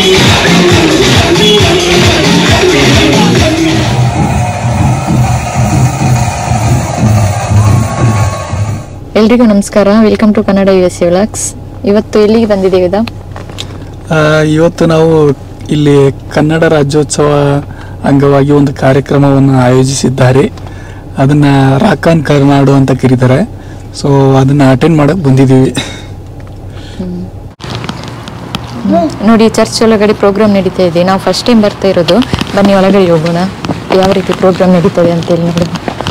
ಎಲ್ರಿಗೂ ನಮಸ್ಕಾರ welcome to Kannada U S vlogs ಇವತ್ತು ಎಲ್ಲಿಗೆ ಬಂದಿದ್ದೀವಿ ಇದಾ ಆ, ಇವತ್ತು ನಾವು ಇಲ್ಲಿ ಕನ್ನಡ ರಾಜ್ಯೋತ್ಸವ ಅಂಗವಾಗಿ ಒಂದು ಕಾರ್ಯಕ್ರಮವನ್ನು ಆಯೋಜಿಸಿದ್ದಾರೆ ಅದನ್ನ ರಾಕಾನ್ ಕರ್ನಾಡು ಅಂತ ಕರೀತಾರೆ ಸೊ ಅದನ್ನ ಅಟೆಂಡ್ ಮಾಡಕ್ ಬಂದಿದ್ದೀವಿ ನೋಡಿ ಚರ್ಚ್ ಒಳಗಡೆ ಪ್ರೋಗ್ರಾಮ್ ನಡೀತಾ ಇದೆ ನಾವು ಫಸ್ಟ್ ಟೈಮ್ ಬರ್ತಾ ಇರೋದು ಬನ್ನಿ ಒಳಗಡೆ ಹೋಗೋಣ ಯಾವ ರೀತಿ ಪ್ರೋಗ್ರಾಮ್ ನಡೀತದೆ ಅಂತೇಳಿ ನೋಡಿ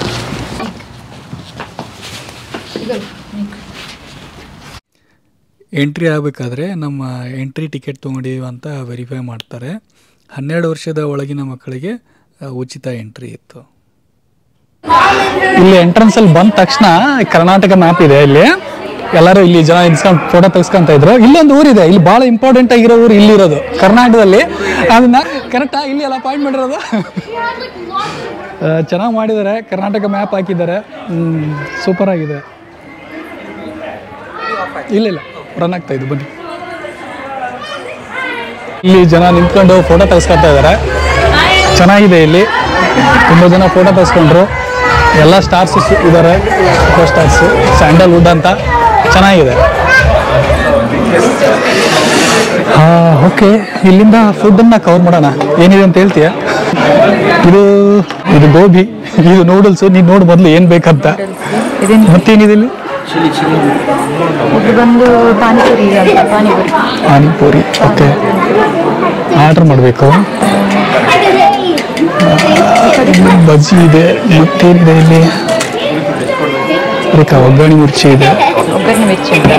ಎಂಟ್ರಿ ಆಗಬೇಕಾದ್ರೆ ನಮ್ಮ ಎಂಟ್ರಿ ಟಿಕೆಟ್ ತೊಗೊಂಡಿದ್ದೀವಿ ಅಂತ ವೆರಿಫೈ ಮಾಡ್ತಾರೆ ಹನ್ನೆರಡು ವರ್ಷದ ಒಳಗಿನ ಮಕ್ಕಳಿಗೆ ಆ, ಉಚಿತ ಎಂಟ್ರಿ ಇತ್ತು ಇಲ್ಲಿ ಎಂಟ್ರೆನ್ಸ್ ಅಲ್ಲಿ ಬಂದ ತಕ್ಷಣ ಕರ್ನಾಟಕ ಮ್ಯಾಪ್ ಇದೆ ಇಲ್ಲಿ ಎಲ್ಲರೂ ಇಲ್ಲಿ ಜನ ಇನ್ಸ್ಕೊಂಡ್ ಫೋಟೋ ತೆಗೆಸ್ಕೊಂತ ಇದ್ರು ಇಲ್ಲೊಂದು ಊರಿದೆ ಇಲ್ಲಿ ಬಹಳ ಇಂಪಾರ್ಟೆಂಟ್ ಆಗಿರೋ ಊರು ಇಲ್ಲಿರೋದು ಕರ್ನಾಟಕದಲ್ಲಿ ಅದನ್ನ ಕರೆಕ್ಟಾ ಇಲ್ಲಿ ಎಲ್ಲ ಪಾಯಿಂಟ್ ಮಾಡಿರೋದು ಚೆನ್ನಾಗಿ ಮಾಡಿದ್ದಾರೆ ಕರ್ನಾಟಕ ಮ್ಯಾಪ್ ಹಾಕಿದ್ದಾರೆ ಸೂಪರ್ ಆಗಿದೆ ಇಲ್ಲ ಇಲ್ಲ ರನ್ ಆಗ್ತಾ ಇದೆ ಬನ್ನಿ ಇಲ್ಲಿ ಜನ ನಿಂತ್ಕೊಂಡು ಫೋಟೋ ತೆಗೆಸ್ಕೊತಾ ಇದ್ದಾರೆ ಚೆನ್ನಾಗಿದೆ ಇಲ್ಲಿ ತುಂಬ ಜನ ಫೋಟೋ ತೆಗೆಸ್ಕೊಂಡ್ರು ಎಲ್ಲ ಸ್ಟಾರ್ಸ್ ಇದ್ದಾರೆ ಸೂಪರ್ ಸ್ಟಾರ್ಸ್ ಸ್ಯಾಂಡಲ್ವುಡ್ ಅಂತ ಚೆನ್ನಾಗಿದೆ ಓಕೆ ಇಲ್ಲಿಂದ ಫುಡ್ಡನ್ನು ಕವರ್ ಮಾಡೋಣ ಏನಿದೆ ಅಂತ ಹೇಳ್ತೀಯ ಇದು ಇದು ಗೋಬಿ ಇದು ನೂಡಲ್ಸ್ ನೀನು ನೋಡು ಮೊದಲು ಏನು ಬೇಕಂತ ಇದೇನು ಮತ್ತೇನಿದೆ ಇಲ್ಲಿ ಇದು ಬಂದು ಪಾನಿಪುರಿ ಅಂತ ಪಾನಿಪುರಿ ಪಾನಿಪುರಿ ಓಕೆ ಆರ್ಡರ್ ಮಾಡಬೇಕು ಬಜ್ಜಿ ಇದೆ ಮತ್ತೇನಿದೆ ಇಲ್ಲಿ ರೇಖಾ ಒಗ್ಗರಣೆ ಮಿರ್ಚಿ ಇದೆ ಒಗ್ಗರಣೆ ವೆಚ್ಚ ಅಂತ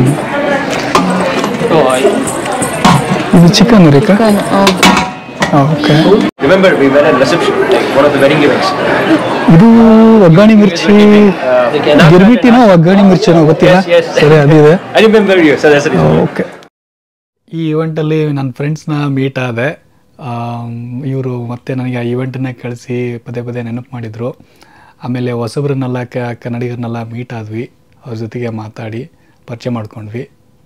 ಇದು chicken Rekha chicken okay Remember, we were at reception, like one of the wedding events. ಇದು ಒಗ್ಗರಣೆ ಮಿರ್ಚಿ ಗಿರ್ಮಿಟಿನೋ ಒಗ್ಗರಣೆ ಮಿರ್ಚಿನೋ ಗೊತ್ತಿಲ್ಲ Yes, yes. ಸರಿ ಅದಿದೆ I remember you, so that's the reason. Okay ಈ ಇವೆಂಟಲ್ಲಿ ನನ್ನ ಫ್ರೆಂಡ್ಸ್ನ ಮೀಟ್ ಆದೆ ಇವರು ಮತ್ತೆ ನನಗೆ ಆ ಇವೆಂಟನ್ನ ಕಳಿಸಿ ಪದೇ ಪದೇ ನೆನಪು ಮಾಡಿದರು ಆಮೇಲೆ ಹೊಸಬ್ರನ್ನೆಲ್ಲ ಕ ಕನ್ನಡಿಗರನ್ನೆಲ್ಲ ಮೀಟ್ ಆದ್ವಿ ಅವ್ರ ಜೊತೆಗೆ ಮಾತಾಡಿ ಪರಿಚಯ ಮಾಡ್ಕೊಂಡ್ವಿ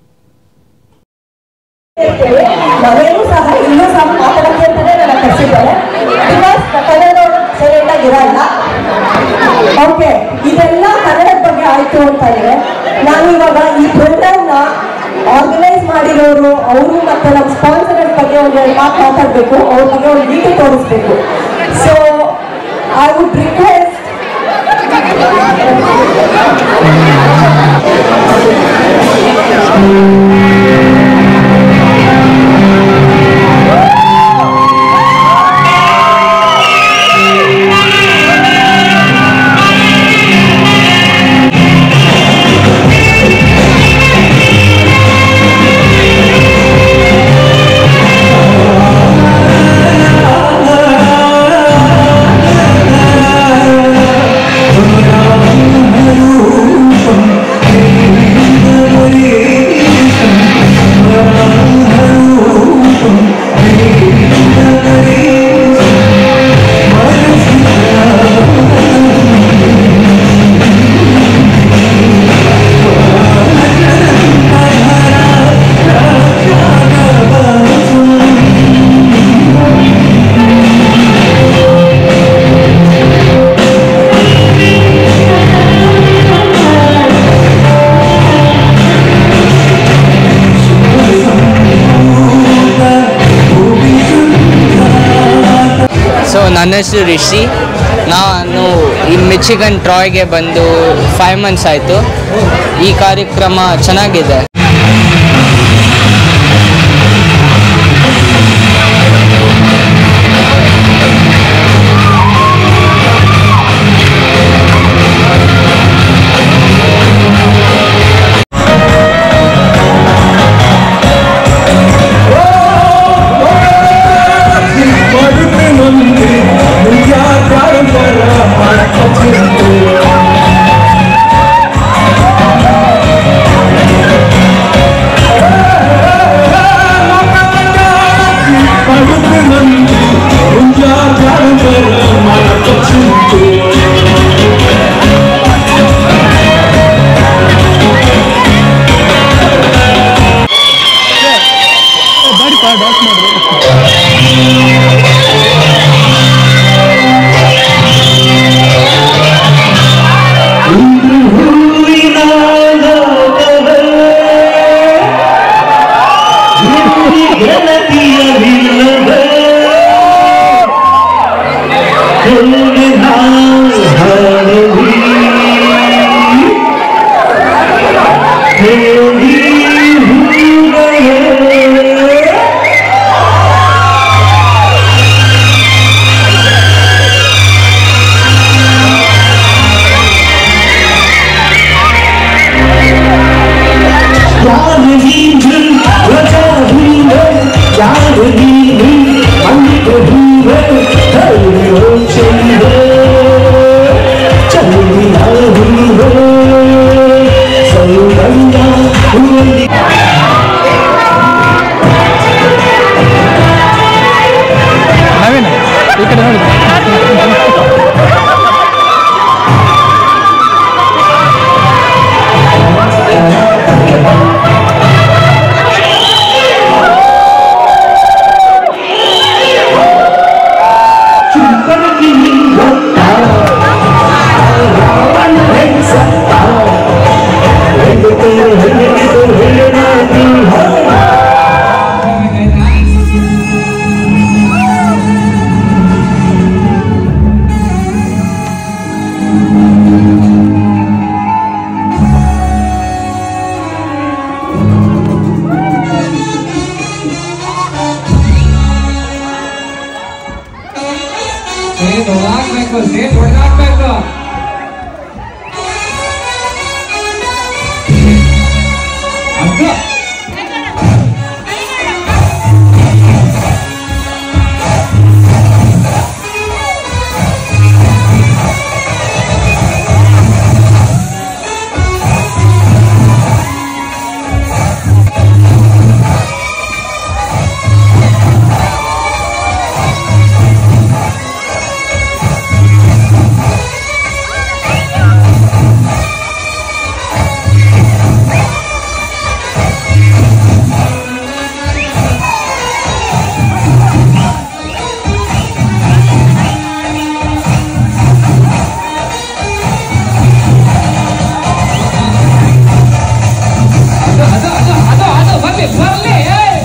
ಮನೆಯೂ ಸಹ ಇಲ್ಲೂ ಸಹ ಮಾತಾಡಕ್ಕೆ ಅಂತಾನೆ ನನ್ನ ಕರೆಸಿದ್ದಾರೆ ಬಿಕಾಸ್ ಕನ್ನಡದವರು ಸೈಲೆಂಟ್ ಆಗಿರಲ್ಲ ಓಕೆ ಇದೆಲ್ಲ ಕನ್ನಡದ ಬಗ್ಗೆ ಆಯ್ತು ಅಂತ ಇದೆ ನಾನು ಇವಾಗ ಈ ಪ್ರೋಗ್ರಾಮ್ ನ ಆರ್ಗನೈಸ್ ಮಾಡಿರೋರು ಅವರು ಮತ್ತೆ ನಮ್ಮ ಸ್ಪಾನ್ಸರ್ ಬಗ್ಗೆ ಒಂದು ಎರಡು ಮಾತು ಮಾತಾಡಬೇಕು ಅವ್ರ ಬಗ್ಗೆ ಒಂದು ನೀತಿ ತೋರಿಸ್ಬೇಕು so I would request so ನನ್ನ ಹೆಸರು ರಿಷಿ ನಾನು ಈ ಮಿಚಿಗನ್ ಟ್ರಾಯ್ಗೆ ಬಂದು ಫೈವ್ ಮಂತ್ಸ್ ಆಯಿತು ಈ ಕಾರ್ಯಕ್ರಮ ಚೆನ್ನಾಗಿದೆ ¡Vamos! ಸೇರ್ ಹೊಡೆದಾಕ್ಬೇಕು ಅದು ಅದು ಅದು ಅದು ಅದು ಅದು ಬರ್ಲಿ ಬರ್ಲಿ ಏಯ್!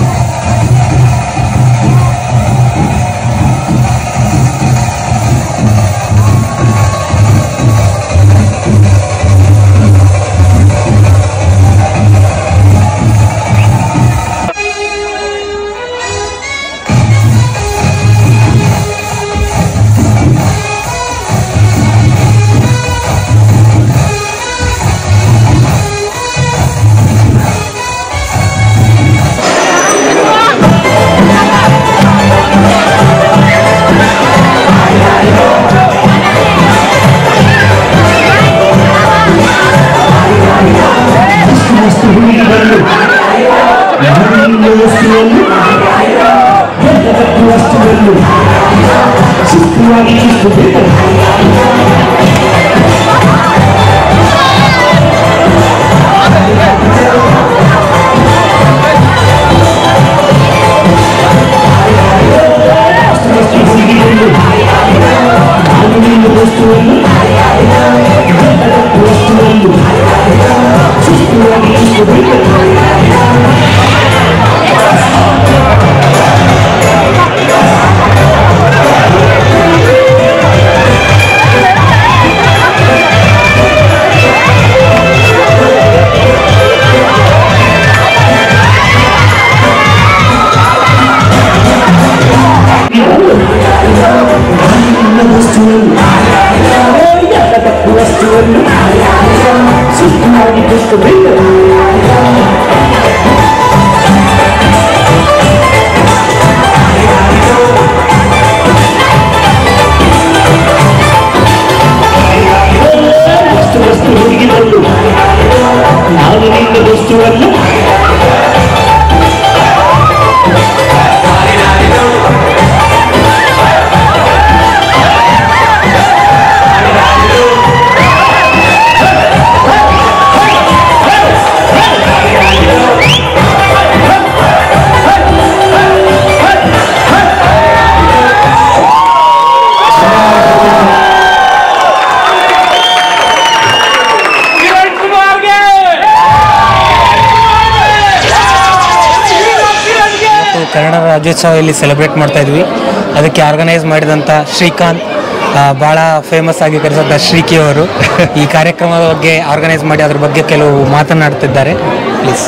ಇವತ್ತು ಕನ್ನಡ ರಾಜ್ಯೋತ್ಸವ ಇಲ್ಲಿ ಸೆಲೆಬ್ರೇಟ್ ಮಾಡ್ತಾ ಇದ್ವಿ ಅದಕ್ಕೆ ಆರ್ಗನೈಸ್ ಮಾಡಿದಂಥ ಶ್ರೀಕಾಂತ್ ಆ, ಬಹಳ ಫೇಮಸ್ ಆಗಿ ಕರೆಸಂಥ ಶ್ರೀಕಿ ಅವರು ಈ ಕಾರ್ಯಕ್ರಮದ ಬಗ್ಗೆ ಆರ್ಗನೈಸ್ ಮಾಡಿ ಅದ್ರ ಬಗ್ಗೆ ಕೆಲವು ಮಾತನಾಡ್ತಿದ್ದಾರೆ ಪ್ಲೀಸ್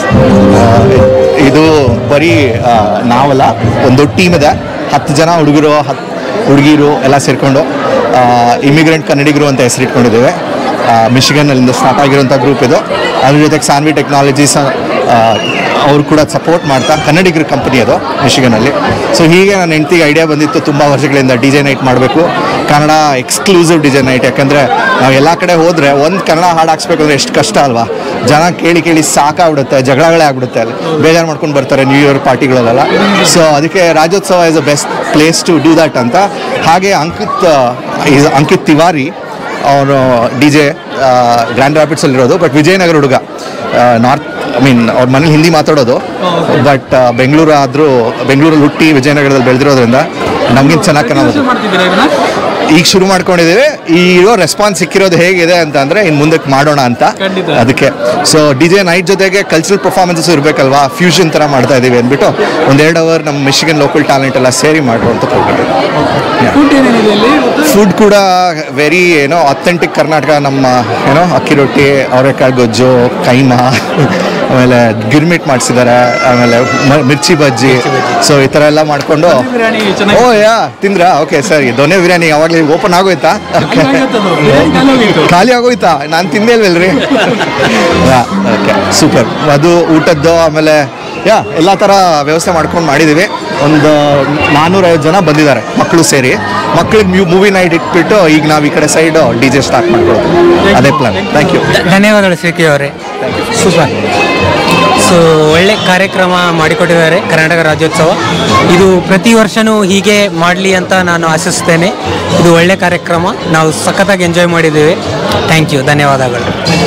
ಇದು ಬರೀ ಆ, ನಾವಲ್ಲ ಒಂದು ದೊಡ್ಡ ಟೀಮ್ ಇದೆ ಹತ್ತು ಜನ ಹುಡುಗರು ಹತ್ತು ಹುಡುಗಿರು ಎಲ್ಲ ಸೇರಿಕೊಂಡು ಇಮಿಗ್ರೆಂಟ್ ಕನ್ನಡಿಗರು ಅಂತ ಹೆಸರಿಟ್ಕೊಂಡಿದ್ದೇವೆ ಮಿಶಿಗನ್ನಲ್ಲಿಂದ ಸ್ಟಾರ್ಟ್ ಆಗಿರುವಂಥ ಗ್ರೂಪ್ ಇದು ಅದ್ರ ಜೊತೆಗೆ ಸಾನ್ವಿ ಟೆಕ್ನಾಲಜೀಸ್ ಅವರು ಕೂಡ ಸಪೋರ್ಟ್ ಮಾಡ್ತಾ ಕನ್ನಡಿಗರ ಕಂಪನಿ ಅದು ಮಿಶಿಗನಲ್ಲಿ ಸೊ ಹೀಗೆ ನನ್ನ ಹೆಂಡತಿಗೆ ಐಡಿಯಾ ಬಂದಿತ್ತು ತುಂಬ ವರ್ಷಗಳಿಂದ ಡಿ ಜೆ ನೈಟ್ ಮಾಡಬೇಕು Kannada exclusive D J night ಯಾಕಂದರೆ ನಾವು ಎಲ್ಲ ಕಡೆ ಹೋದರೆ ಒಂದು ಕನ್ನಡ ಹಾಡು ಹಾಕ್ಸ್ಬೇಕು ಅಂದರೆ ಎಷ್ಟು ಕಷ್ಟ ಅಲ್ವಾ ಜನ ಕೇಳಿ ಕೇಳಿ ಸಾಕಾಗ್ಬಿಡುತ್ತೆ ಜಗಳಗಳೇ ಆಗ್ಬಿಡುತ್ತೆ ಅಲ್ಲಿ ಬೇಜಾರು ಮಾಡ್ಕೊಂಡು ಬರ್ತಾರೆ ನ್ಯೂ ಇಯರ್ ಪಾರ್ಟಿಗಳಲ್ಲೆಲ್ಲ ಸೊ ಅದಕ್ಕೆ Rajyotsava is a best place to do that ಅಂತ ಹಾಗೆ ಅಂಕಿತ್ is ಅಂಕಿತ್ ತಿವಾರಿ ಅವನು ಡಿ ಜೆ ಗ್ರ್ಯಾಂಡ್ ರ್ಯಾಪಿಡ್ಸಲ್ಲಿರೋದು ಬಟ್ ವಿಜಯನಗರ ಹುಡುಗ ನಾರ್ತ್ ಐ ಮೀನ್ ಅವ್ರ ಮನೇಲಿ ಹಿಂದಿ ಮಾತಾಡೋದು ಬಟ್ ಬೆಂಗಳೂರು ಆದರೂ ಬೆಂಗಳೂರಲ್ಲಿ ಹುಟ್ಟಿ ವಿಜಯನಗರದಲ್ಲಿ ಬೆಳೆದಿರೋದ್ರಿಂದ ನಮಗಿಂತ ಚೆನ್ನಾಗಿ ಕನ್ನಡ ಮಾಡ್ತಿದ್ದೀರಾ ಇದನ್ನ ಈಗ ಶುರು ಮಾಡ್ಕೊಂಡಿದ್ದೀವಿ ಈ ಇರೋ ರೆಸ್ಪಾನ್ಸ್ ಸಿಕ್ಕಿರೋದು ಹೇಗಿದೆ ಅಂತ ಅಂದ್ರೆ ಇನ್ನು ಮುಂದಕ್ಕೆ ಮಾಡೋಣ ಅಂತ ಖಂಡಿತ. ಅದಕ್ಕೆ ಸೊ ಡಿ ಜೆ ನೈಟ್ ಜೊತೆಗೆ ಕಲ್ಚರಲ್ ಪರ್ಫಾರ್ಮೆನ್ಸಸ್ ಇರಬೇಕಲ್ವಾ ಫ್ಯೂಷನ್ ಥರ ಮಾಡ್ತಾ ಇದ್ದೀವಿ ಅಂದ್ಬಿಟ್ಟು ಒಂದೆರಡು ಅವರ್ ನಮ್ಮ ಮಿಶಿಗನ್ ಲೋಕಲ್ ಟ್ಯಾಲೆಂಟ್ ಎಲ್ಲ ಸೇರಿ ಮಾಡುವಂಥ ಪ್ರೋಗ್ರಾಮ್ ಫುಡ್ ಏನೇನಿದೆ ಇಲ್ಲಿ ಇವತ್ತು ಫುಡ್ ಕೂಡ ವೆರಿ ಏನೋ ಅಥೆಂಟಿಕ್ ಕರ್ನಾಟಕ ನಮ್ಮ ಏನೋ ಅಕ್ಕಿ ರೊಟ್ಟಿ ಅವರೆಕಾಳು ಗೊಜ್ಜು ಕೈಮಾ ಆಮೇಲೆ ಗಿರ್ಮಿಟ್ ಮಾಡಿಸಿದ್ದಾರೆ ಆಮೇಲೆ ಮ- ಮಿರ್ಚಿ ಬಜ್ಜಿ ಸೊ ಈ ಥರ ಎಲ್ಲ ಮಾಡಿಕೊಂಡು ಬಿರಿಯಾನಿ ಓ ಚೆನ್ನಾಗಿ ಯಾ ತಿಂದ್ರಾ ಓಕೆ ಸರಿ ದೊನೆ ಬಿರಿಯಾನಿ ಯಾವಾಗಲೇ ಓಪನ್ ಆಗೋಯ್ತಾ ಓಕೆ ಖಾಲಿ ಆಗೋಯ್ತಾ ನಾನು ತಿಂದೇ ಇಲ್ವಲ್ರಿ ಓಕೆ ಸೂಪರ್ ಅದು ಊಟದ್ದು ಆಮೇಲೆ ಯಾ ಎಲ್ಲ ಥರ ವ್ಯವಸ್ಥೆ ಮಾಡ್ಕೊಂಡು ಮಾಡಿದ್ದೀವಿ ಒಂದು ನಾನ್ನೂರೈವತ್ತು ಜನ ಬಂದಿದ್ದಾರೆ ಮಕ್ಕಳು ಸೇರಿ ಮಕ್ಳಿಗೆ ಮ್ಯೂ ಮೂವಿ ನೈಟ್ ಇಟ್ಬಿಟ್ಟು ಈಗ ನಾವು ಈ ಕಡೆ ಸೈಡ್ ಡಿ ಜೆ ಸ್ಟಾರ್ಟ್ ಮಾಡ್ಕೊಳ್ಳೋದು ಅದೇ ಪ್ಲಾನ್ ಥ್ಯಾಂಕ್ ಯು ಧನ್ಯವಾದಗಳು ಶ್ರೀಕಿ ಅವರೇ ಸೂಪರ್ ಸೊ ಒಳ್ಳೆ ಕಾರ್ಯಕ್ರಮ ಮಾಡಿಕೊಟ್ಟಿದ್ದಾರೆ ಕರ್ನಾಟಕ ರಾಜ್ಯೋತ್ಸವ ಇದು ಪ್ರತಿ ವರ್ಷವೂ ಹೀಗೆ ಮಾಡಲಿ ಅಂತ ನಾನು ಆಶಿಸ್ತೇನೆ ಇದು ಒಳ್ಳೆ ಕಾರ್ಯಕ್ರಮ ನಾವು ಸಖತ್ತಾಗಿ ಎಂಜಾಯ್ ಮಾಡಿದ್ದೇವೆ ಥ್ಯಾಂಕ್ ಯು ಧನ್ಯವಾದಗಳು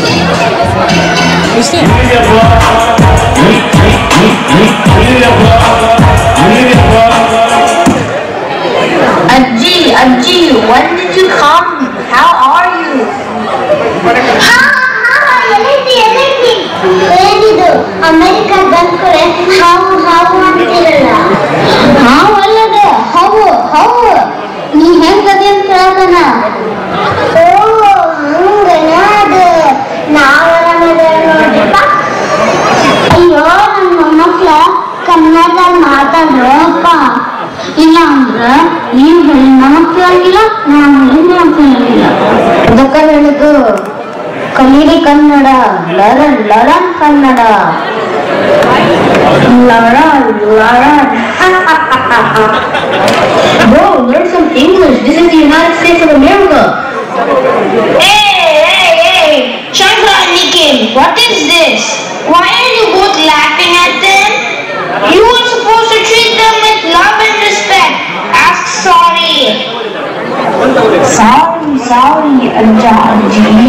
Ajji, Ajji, when did you come? How are you? ಏನಿದು ಅಮೆರಿಕ ಬಂದ್ಕೊಳೆ ಹಾವು ಹಾವು ಅಂತಿರಲ್ಲ ಹಾವು ಅಲ್ಲದ ಹಾವು ಹಾವು ನೀ ಹೆಂಗದೆ ಅಂತ ಕೇಳ್ತಾನ ಓ ಹಂಗನ ಅದು ನಾವು ಆರಾಮದ ನೋಡ್ರಿಪ್ಪ ಅಯ್ಯೋ ನನ್ನ ಮೊಮ್ಮಕ್ಳ ಕನ್ನಡ ಮಾತಾಡ್ರಪ್ಪ ಇಲ್ಲ ಅಂದ್ರ ನೀವು ಹೆಣ್ಣು ಮಕ್ಕಳು ಆಗಿಲ್ಲ ನಾವು ಹೆಣ್ಣು ಮಕ್ಕಳು ಆಗಿಲ್ಲ ಅದಕ್ಕೆ ಹೇಳಿದ್ದು ಕಲೀರಿ Kannada ಲರನ್ ಲರನ್ Kannada ಲರನ್ ಲರನ್ Bro, learn some English. This is the United States of America. Hey, hey, hey! Chandra and Nikhil, what is this? Why are you both laughing at them? You were supposed to treat them with love and respect. Ask sorry. Sorry, sorry, Anja, Anji.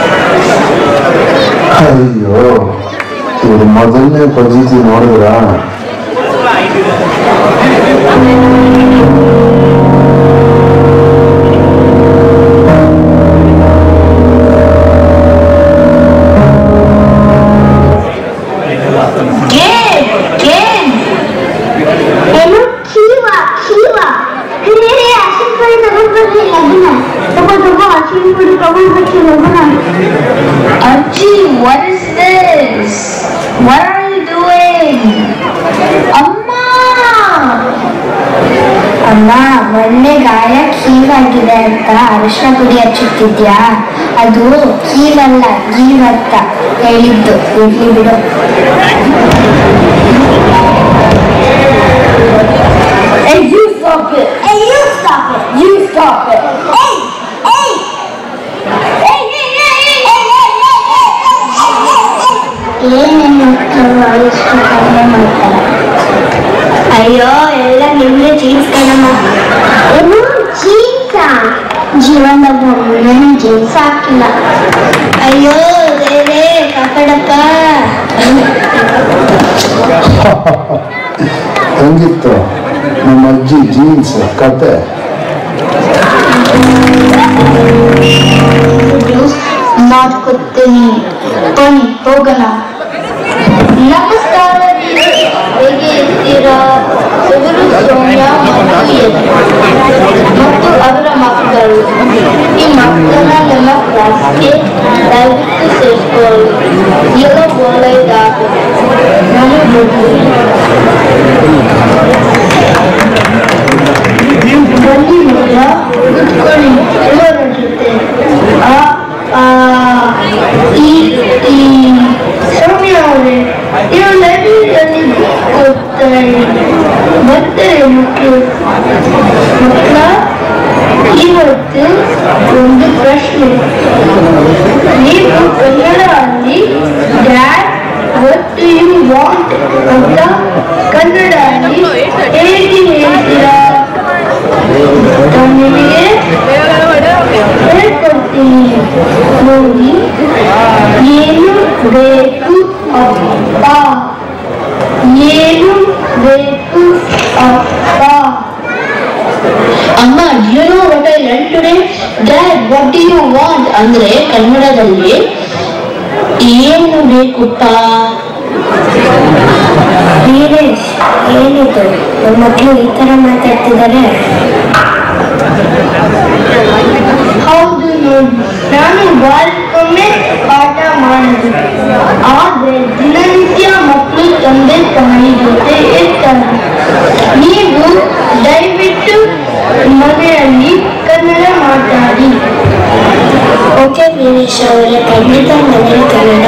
ಅಯ್ಯೋ ಇವ್ರು ಮೊದಲನೇ ಪರಿಸ್ಥಿತಿ ನೋಡಿದ್ರಾ Again, again. ಏನು ಕೀವ ಕೀವ ಹಿರಿಯರೇ ಅರ್ಶಿನ ಪುಡಿ ತಗೊಂಡ್ ಬರ್ರಿ ಲಗ್ನ ತಗೋ ತಗೋ ಅರ್ಶಿನ ಪುಡಿ ತಗೊಂಡ್ ಬರ್ರಿ ಲಗ್ನ Anji, what is this? What are you doing? Amma! ಅಮ್ಮ ಮೊನ್ನೆ ಗಾಯ ಕೀವಾಗಿದೆ ಅಂತ ಅರಿಶಿನ ಪುಡಿ ಹಚ್ಚುತ್ತಿದ್ಯಾ ಅದು ಕೀವಲ್ಲ ಗೀವ್ ಅಂತ ಹೇಳಿದ್ದು ಇರ್ಲಿ ಬಿಡು Hey, you stop it! Hey, you stop it! You stop it! Hey! Hey! Hey, hey, hey, hey! ಏನೇನು ಮಕ್ಕಳು ಇಷ್ಟು ಕಡಿಮೆ ಮಾಡ್ತಾರೆ ಅಯ್ಯೋ ಎಲ್ಲ ನಿಮ್ಗೆ ಜೀನ್ಸ್ ಕಣಮ್ಮ ಏನು ಜೀನ್ಸ ಜೀವನದಾಗ ನಾನು ಜೀನ್ಸ್ ಹಾಕಿಲ್ಲ ಅಯ್ಯೋ ಬೇರೆ ಕಾಕಡಪ್ಪ ಹೆಂಗಿತ್ತು ನಮ್ಮ ಅಜ್ಜಿ ಜೀನ್ಸ್ ಕತೆ ಮಾಡ್ಕೊತೀನಿ ಬನ್ನಿ ಹೋಗೋಣ ನಮಸ್ಕಾರ ರೀ. ಹೇಗೆ ಇರ್ತೀರಾ ಇವರು ಸೌಮ್ಯ ಮತ್ತು ಯಶ್. ಮತ್ತು ಅವರ ಮಕ್ಕಳು ಈ ಮಕ್ಕಳನ್ನ ನಮ್ಮ ಕ್ಲಾಸ್ಗೆ ದಯವಿಟ್ಟು ಸೇರಿಸ್ಕೊಳ್ಳಿ ಎಲ್ಲ ಒಳ್ಳೆಯದಾಗುತ್ತೆ ನಾನು ಬರ್ತೀನಿ ಬನ್ನಿ ಮಗ ಕುತ್ಕೊಳ್ಳಿ ಎಲ್ಲರ ಜೊತೆ ಆ ಆ, ಈ ಈ ಸೌಮ್ಯ ಅವರೇ ಇವರು ಲೈಬ್ರರಿಯಲ್ಲಿ ಓದ್ತಾರೆ ಬರ್ತಾರೆ ಮಕ್ಕಳು ಮಕ್ಕಳ ಇವತ್ತು ಒಂದು ಪ್ರಶ್ನೆ ನೀವು ಕನ್ನಡದಲ್ಲಿ dad what do you want ಅಂತ ಕನ್ನಡದಲ್ಲಿ ಹೇಗೆ ಹೇಳ್ತೀರಾ ನಿಮಗೆ ಹೇಳ್ಕೊಡ್ತೀನಿ ನೋಡಿ ಏನು ಬೇಕು ಅಪ್ಪ ಏನು ಬೇಕು ಅಪ್ಪ ಅಮ್ಮ you know what I learn today dad what do you want ಅಂದ್ರೆ ಕನ್ನಡದಲ್ಲಿ ಏನು ಬೇಕುಪ್ಪ ವೀರೇಶ್ ಏನಿದು ನಮ್ಮ ಮಕ್ಕಳು ಈ ತರ ಮಾತಾಡ್ತಿದ್ದಾರೆ ಹೌದು ನೋಡಿ ನಾನು ವಾರಕ್ಕೊಮ್ಮೆ ಪಾಠ ಮಾಡಿದೆ ಆದ್ರೆ ದಿನನಿತ್ಯ ತಂದೆ ತಾಯಿ ಜೊತೆ ಇರ್ತಾರೆ ನೀವು ದಯವಿಟ್ಟು ಮನೆಯಲ್ಲಿ ಕನ್ನಡ ಮಾತಾಡಿ ಓಕೆ ವೀರೇಶ್ ಅವರೇ ಖಂಡಿತ ಮನೆಯಲ್ಲಿ ಕನ್ನಡ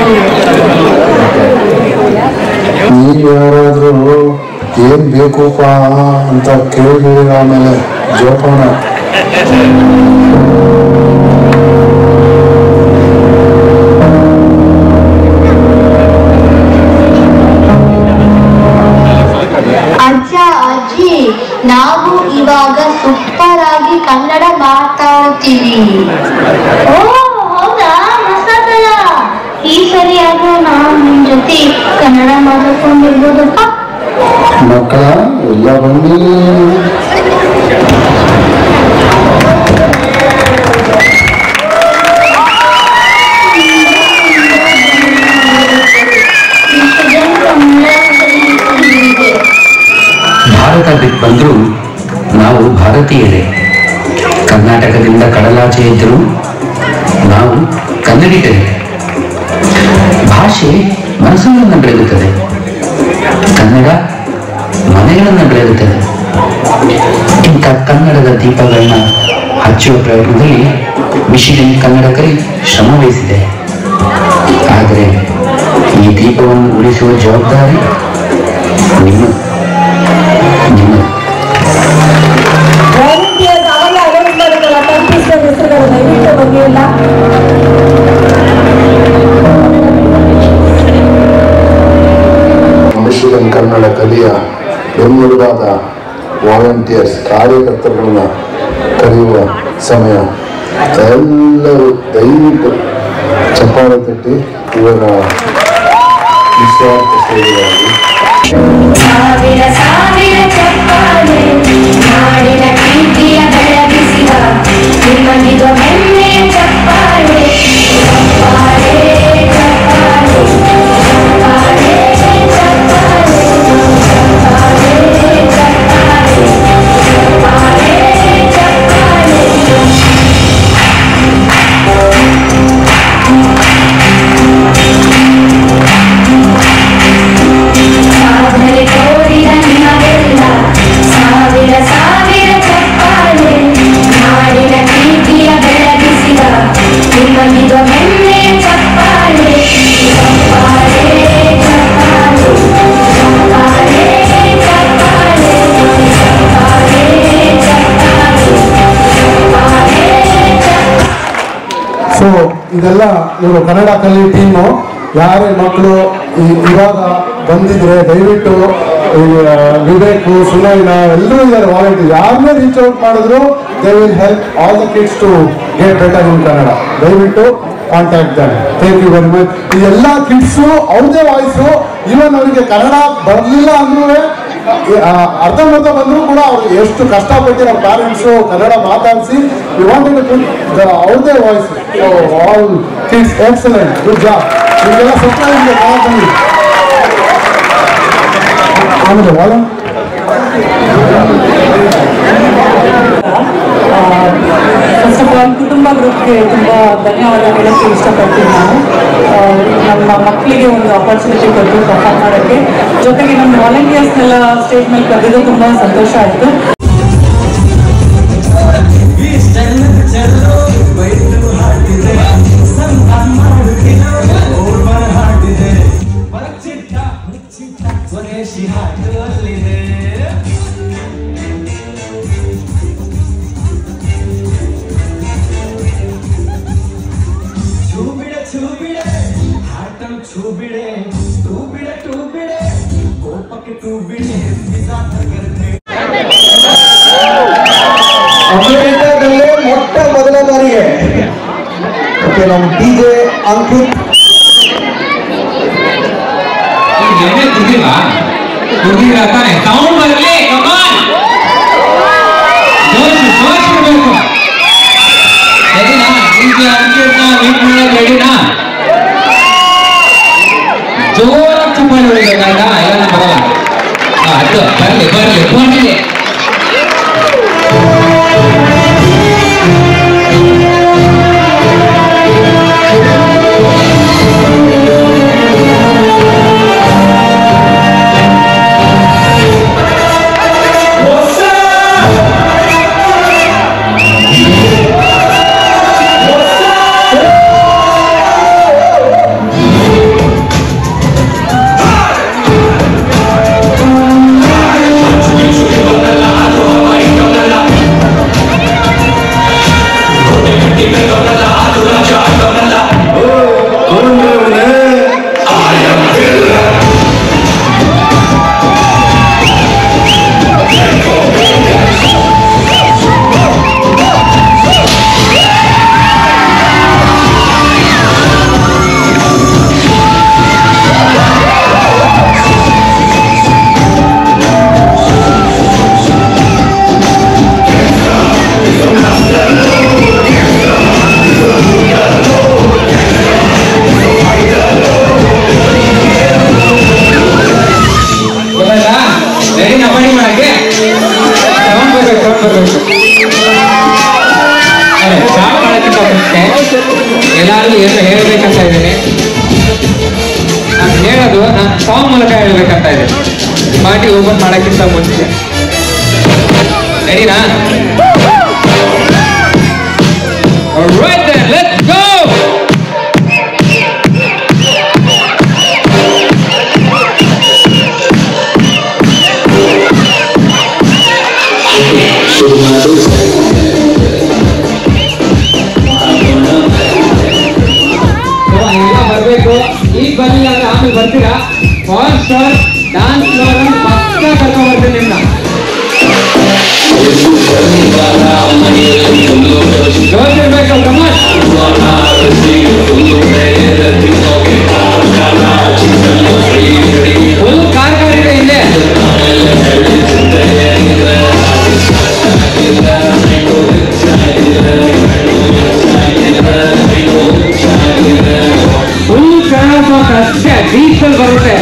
ನೀವು ಯಾರಾದರೂ ಏನ್ ಬೇಕಪ್ಪ ಅಂತ ಕೇಳಿದ್ರೆ ಆಮೇಲೆ ಜೋಪಾನ ಅಜ್ಜ ಅಜ್ಜಿ ನಾವು ಇವಾಗ ಸೂಪರ್ ಆಗಿ ಕನ್ನಡ ಮಾತಾಡ್ತೀವಿ ಓ ಹೌದಾ ಮಸಾದಲ್ಲ ಈ ಸರಿ ಆದ್ರೂ ನಾವು ನಿಮ್ ಜೊತೆ ಕನ್ನಡ ಮಾತಾಡ್ಕೊಂಡಿರ್ಬೋದಪ್ಪ ಮಕ್ಕಳ ಎಲ್ಲ ಬನ್ನಿ ಇಷ್ಟು ಜನ ಕನ್ನಡ ಕಲಿಯುತ್ತಿದೆ. ಭಾರತ ಬಿಟ್ಟು ಬಂದರೂ ನಾವು ಭಾರತೀಯರೇ ಕರ್ನಾಟಕದಿಂದ ಕಡಲಾಚೆ ಇದ್ದರೂ ನಾವು ಕನ್ನಡಿಗರೇ ಭಾಷೆ ಮನಸ್ಸುಗಳನ್ನು ಬೆಳಗುತ್ತದೆ ಕನ್ನಡ ಮನೆಗಳನ್ನು ಬೆಳಗುತ್ತದೆ ಇಂಥ ಕನ್ನಡದ ದೀಪಗಳನ್ನ ಹಚ್ಚುವ ಪ್ರಯತ್ನದಲ್ಲಿ ಮಿಷಿಗನ್ ಕನ್ನಡಕರಿ ಶ್ರಮ ವಹಿಸಿದೆ ಆದರೆ ಈ ದೀಪವನ್ನು ಉಳಿಸುವ ಜವಾಬ್ದಾರಿ ನಿಮ್ಮ ನಿಮ್ಮ ವಾಲಂಟಿಯರ್ಸ್ ಅವಾಗ ಅರೇಂಜ್ ಮಾಡಿದ್ರಲ್ಲ ಟೆಂಪಿಸ್ಟರ್ ಹೆಸರುಗಳು ದಯವಿಟ್ಟು ಬಂದಿಲ್ಲ ಮಿಷಿಗನ್ ಕನ್ನಡ ಕಲಿಯ ಬೆನ್ನೆಲುಬಾದ ವಾಲಂಟಿಯರ್ಸ್ ಕಾರ್ಯಕರ್ತರನ್ನ ಕರೆಯುವ ಸಮಯ ಎಲ್ಲರೂ ದಯವಿಟ್ಟು ಚಪ್ಪಾಳೆ ತಟ್ಟಿ ಇವರ ನಿಸ್ವಾರ್ಥ ಸೇವೆಗಾಗಿ ಸಾವಿರ ಸಾವಿರ ಚಪ್ಪಾಳೆ ನಾಡಿನ ಕೀರ್ತಿಯ ಬೆಳಗಿಸಿದ ನಿಮ್ಮನಿದು ಹೆಮ್ಮೆಯ ಚಪ್ಪಾಳೆ ಚಪ್ಪಾಳೆ ಚಪ್ಪಾಳೆ ಚಪ್ಪಾಳೆ ಚಪ್ಪಾಳೆ ಚಪ್ಪಾಳೆ ಚಪ್ಪಾಳೆ ಚಪ್ಪಾಳೆ ಚಪ್ಪಾಳೆ ಸಾಧನೆ ತೋರಿದ ನಿಮಗೆಲ್ಲ ಸಾವಿರ ಸಾವಿರ ಚಪ್ಪಾಳೆ ನಾಡಿನ ಪ್ರೀತಿಯ ಬೆಳಗಿಸಿದ ನಿಮ್ಮನಿದು ಹೆಮ್ಮೆಯ ಚಪ್ಪಾಳೆ ಚಪ್ಪಾಳೆ ಚಪ್ಪಾಳೆ ಚಪ್ಪಾಳೆ ಚಪ್ಪಾಳೆ ಚಪ್ಪಾಳೆ ಚಪ್ಪಾಳೆ ಸೊ ಇದೆಲ್ಲ ಇವರು ಕನ್ನಡ ಕಲಿ ಟೀಮು ಯಾರೇ ಮಕ್ಕಳು ಇವಾಗ ಬಂದಿದ್ರೆ ದಯವಿಟ್ಟು ಈ, ಆ, ವಿವೇಕು ಸುನೈನ ಎಲ್ಲರೂ ಇದ್ದಾರೆ ವಾಲಂಟಿಯರ್ ಯಾರನ್ನೇ ರೀಚ್ ಔಟ್ ಮಾಡಿದ್ರು they will help all the kids to get better in Kannada ದಯವಿಟ್ಟು contact them thank you very much ಈ ಎಲ್ಲ ಕಿಡ್ಸು ಅವ್ರದೇ ವಾಯ್ಸು ಈವನ್ ಅವರಿಗೆ ಕನ್ನಡ ಬರಲಿಲ್ಲ ಅಂದ್ರೂ ಅರ್ಧಂಬರ್ಧ ಬಂದರೂ ಕೂಡ ಅವ್ರು ಎಷ್ಟು ಕಷ್ಟಪಟ್ಟು ನಮ್ಮ ಪ್ಯಾರೆಂಟ್ಸು ಕನ್ನಡ ಮಾತಾಡಿಸಿ ವಿ ವಾಂಟೆಡ್ ಟು ದ ಅವ್ರದೇ voice all kids excellent good job ನಿಮಗೆಲ್ಲ ಸರ್ಪ್ರೈಸ್ ಇದೆ ಕನ್ನಡ ಆಮೇಲೆ ವಾಲ ಫಸ್ಟ್ ಆಫ್ ಆಲ್ ಕುಟುಂಬ ಗ್ರೂಪ್ಗೆ ತುಂಬ ಧನ್ಯವಾದ ಹೇಳೋಕ್ಕೆ ಇಷ್ಟಪಡ್ತೀನಿ ನಾನು ಆ, ನಮ್ಮ ಮಕ್ಕಳಿಗೆ ಒಂದು ಅಪರ್ಚುನಿಟಿ ಕೊಟ್ಟು ಪರ್ಫಾರ್ಮ್ ಮಾಡೋಕ್ಕೆ ಜೊತೆಗೆ ನಮ್ಮ ವಾಲಂಟಿಯರ್ಸ್ನೆಲ್ಲ ಸ್ಟೇಜ್ ಮೇಲೆ ಕರೆದಿದ್ದು ತುಂಬ ಸಂತೋಷ ಆಯಿತು ಅಮೆರಿಕದಲ್ಲೇ ಮೊಟ್ಟ ಮೊದಲ ಬಾರಿಗೆ ಓಕೆ ನಮ್ಮ ಡಿ ಜೆ ಅಂಕಿತ್ ಏನೇ ಕುದಿಲ್ಲ ಕುದಿಲ್ಲ ತಾನೆ ಸೌಂಡ್ ಬರಲಿ ಕಮಾನ್ ಜೋಶ್ ಜೋಶ್ ಇರಬೇಕು ರೆಡಿನಾ ಈಗ ಅಂಕಿತ್ನ ಮೀಟ್ ಮಾಡಕ್ ರೆಡಿನಾ ಜೋರಾಗಿ ಚಪ್ಪಾಳೆ ಹೊಡಿಬೇಕಾಯ್ತಾ ಎಲ್ಲ ಬರಲ್ಲ ಹಾ, ಅದು ಬರ್ಲಿ ಬರ್ಲಿ ಬರ್ಲಿ ಿ ಎಲ್ಲರಿಗೂ ಏನು ಹೇಳ್ಬೇಕಂತ ಇದ್ದೀನಿ ನಾನು ಹೇಳೋದು ನಾನು ಸಾಂಗ್ ಮೂಲಕ ಹೇಳ್ಬೇಕಂತ ಇದೆ ಪಾರ್ಟಿ ಓಪನ್ ಮಾಡೋಕ್ಕಿಂತ ಮುಂಚೆ ರೆಡಿನಾ Alright then, let's go! ಎಲ್ಲ ಬರಬೇಕು ಈಗ ಬರಲಿಲ್ಲ ಅಂದ್ರೆ ಆಮೇಲೆ ಬರ್ತೀರಾ ಫಾರ್ ಶೋರ್ ಡಾನ್ಸ್ ಫ್ಲೋರ್ ಅಂತ ಪಕ್ಕ ಕರ್ಕೊಂಡ್ ಬರ್ತೀನಿ ನಿಮ್ನ ಜೋಶ್ ಇರ್ಬೇಕು ಕಮಾನ್ ಫುಲ್ ಕಾರ್ ಕಾರ್ ಇದೆ ಇಲ್ಲೇ ಫುಲ್ ಕನ್ನಡ ಸಾಂಗ್ ಅಷ್ಟೇ ಡೀಸೆಲ್ ಬರುತ್ತೆ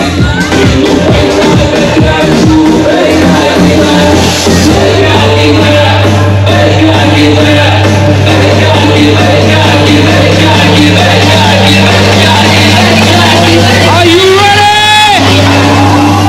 Are you ready?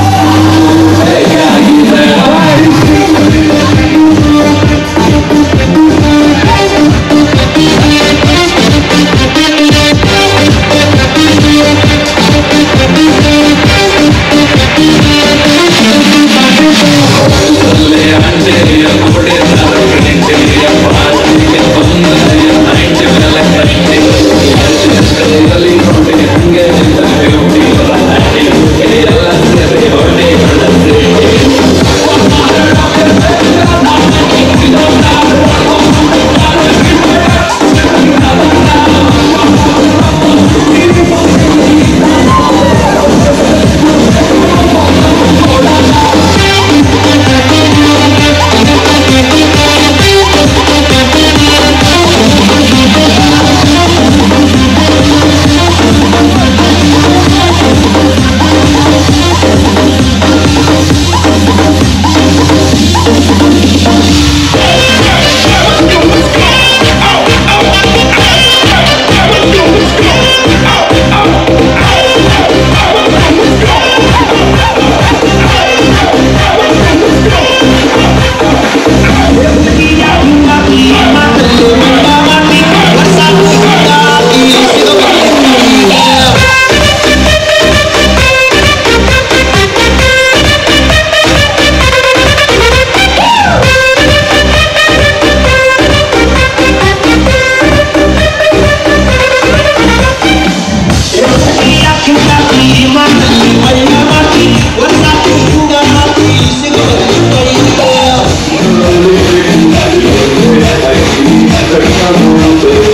Thank you.